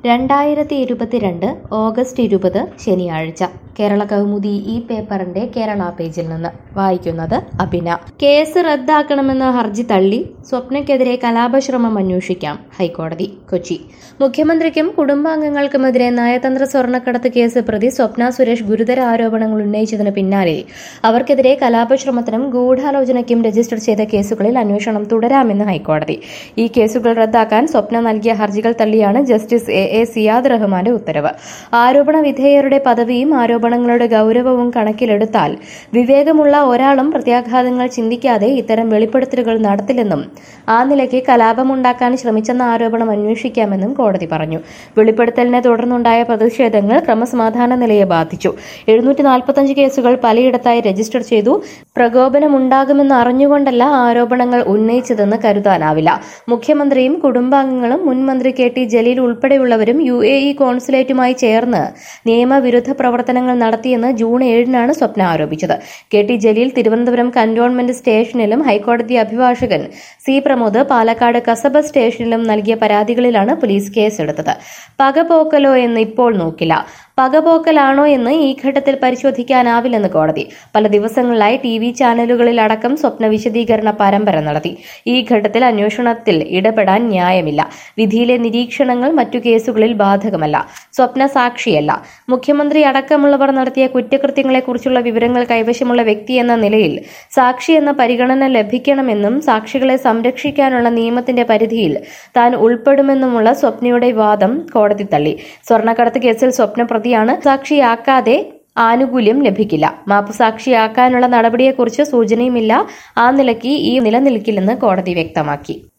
രണ്ടായിരത്തി ഇരുപത്തിരണ്ട് ഓഗസ്റ്റ് ഇരുപത് ശനിയാഴ്ച കേരള കൗമുദി ഈ പേപ്പറിന്റെ കേരള പേജിൽ നിന്ന് വായിക്കുന്നത് അഭിന കേസ് റദ്ദാക്കണമെന്ന ഹർജി തള്ളി സ്വപ്നയ്ക്കെതിരെ കലാപശ്രമം അന്വേഷിക്കാം ഹൈക്കോടതി കൊച്ചി മുഖ്യമന്ത്രിക്കും കുടുംബാംഗങ്ങൾക്കുമെതിരെ നയതന്ത്ര സ്വർണ്ണക്കടത്ത് കേസ് പ്രതി സ്വപ്ന സുരേഷ് ഗുരുതര ആരോപണങ്ങൾ ഉന്നയിച്ചതിന് പിന്നാലെ അവർക്കെതിരെ കലാപശ്രമത്തിനും ഗൂഢാലോചനയ്ക്കും രജിസ്റ്റർ ചെയ്ത കേസുകളിൽ അന്വേഷണം തുടരാമെന്ന് ഹൈക്കോടതി ഈ കേസുകൾ റദ്ദാക്കാൻ സ്വപ്ന നൽകിയ ഹർജികൾ തള്ളിയാണ് ജസ്റ്റിസ് എ എ സിയാദ് റഹ്മാന്റെ ഉത്തരവ് ആരോപണ വിധേയരുടെ പദവിയും ആരോപണങ്ങളുടെ ഗൌരവവും കണക്കിലെടുത്താൽ വിവേകമുള്ള ഒരാളും പ്രത്യാഘാതങ്ങൾ ചിന്തിക്കാതെ ഇത്തരം വെളിപ്പെടുത്തലുകൾ നടത്തില്ലെന്നും ആ നിലയ്ക്ക് കലാപമുണ്ടാക്കാൻ ശ്രമിച്ചെന്ന ആരോപണം അന്വേഷിക്കാമെന്നും കോടതി പറഞ്ഞു വെളിപ്പെടുത്തലിനെ തുടർന്നുണ്ടായ പ്രതിഷേധങ്ങൾ ക്രമസമാധാന നിലയെ ബാധിച്ചു എഴുന്നൂറ്റി നാൽപ്പത്തഞ്ച് കേസുകൾ പലയിടത്തായി രജിസ്റ്റർ ചെയ്തു പ്രകോപനമുണ്ടാകുമെന്ന് അറിഞ്ഞുകൊണ്ടല്ല ആരോപണങ്ങൾ ഉന്നയിച്ചതെന്ന് കരുതാനാവില്ല മുഖ്യമന്ത്രിയും കുടുംബാംഗങ്ങളും മുൻ മന്ത്രി കെ ടി ജലീൽ ഉൾപ്പെടെയുള്ളവരും യു എ ഇ കോൺസുലേറ്റുമായി ചേർന്ന് നിയമവിരുദ്ധ പ്രവർത്തനങ്ങൾ നടത്തിയെന്ന് ജൂൺ ഏഴിനാണ് സ്വപ്ന ആരോപിച്ചത് K T Jaleel Thiruvananthapuram cantonment സ്റ്റേഷനിലും ഹൈക്കോടതി അഭിഭാഷകൻ സി പ്രമോദ് പാലക്കാട് കസബ സ്റ്റേഷനിലും നൽകിയ പരാതികളിലാണ് പോലീസ് കേസെടുത്തത് പകപോക്കലോ എന്ന് ഇപ്പോൾ നോക്കില്ല പകപോക്കലാണോ എന്ന് ഈ ഘട്ടത്തിൽ പരിശോധിക്കാനാവില്ലെന്ന് കോടതി പല ദിവസങ്ങളിലായി ടി വി ചാനലുകളിൽ അടക്കം സ്വപ്ന വിശദീകരണ പരമ്പര നടത്തി ഈ ഘട്ടത്തിൽ അന്വേഷണത്തിൽ ഇടപെടാൻ ന്യായമില്ല വിധിയിലെ നിരീക്ഷണങ്ങൾ മറ്റു കേസുകളിൽ ബാധകമല്ല സ്വപ്ന സാക്ഷിയല്ല മുഖ്യമന്ത്രി അടക്കമുള്ളവർ നടത്തിയ കുറ്റകൃത്യങ്ങളെക്കുറിച്ചുള്ള വിവരങ്ങൾ കൈവശമുള്ള വ്യക്തി എന്ന നിലയിൽ സാക്ഷി എന്ന പരിഗണന ലഭിക്കണമെന്നും സാക്ഷികളെ സംരക്ഷിക്കാനുള്ള നിയമത്തിന്റെ പരിധിയിൽ താൻ ഉൾപ്പെടുമെന്നുമുള്ള സ്വപ്നയുടെ വാദം കോടതി തള്ളി സ്വർണ്ണക്കടത്ത് കേസിൽ സ്വപ്ന പ്രതിയാണ് സാക്ഷിയാക്കാതെ ആനുകൂല്യം ലഭിക്കില്ല മാപ്പുസാക്ഷിയാക്കാനുള്ള നടപടിയെക്കുറിച്ച് സൂചനയുമില്ല ആ നിലയ്ക്ക് ഈ നിലനിൽക്കില്ലെന്ന് കോടതി വ്യക്തമാക്കി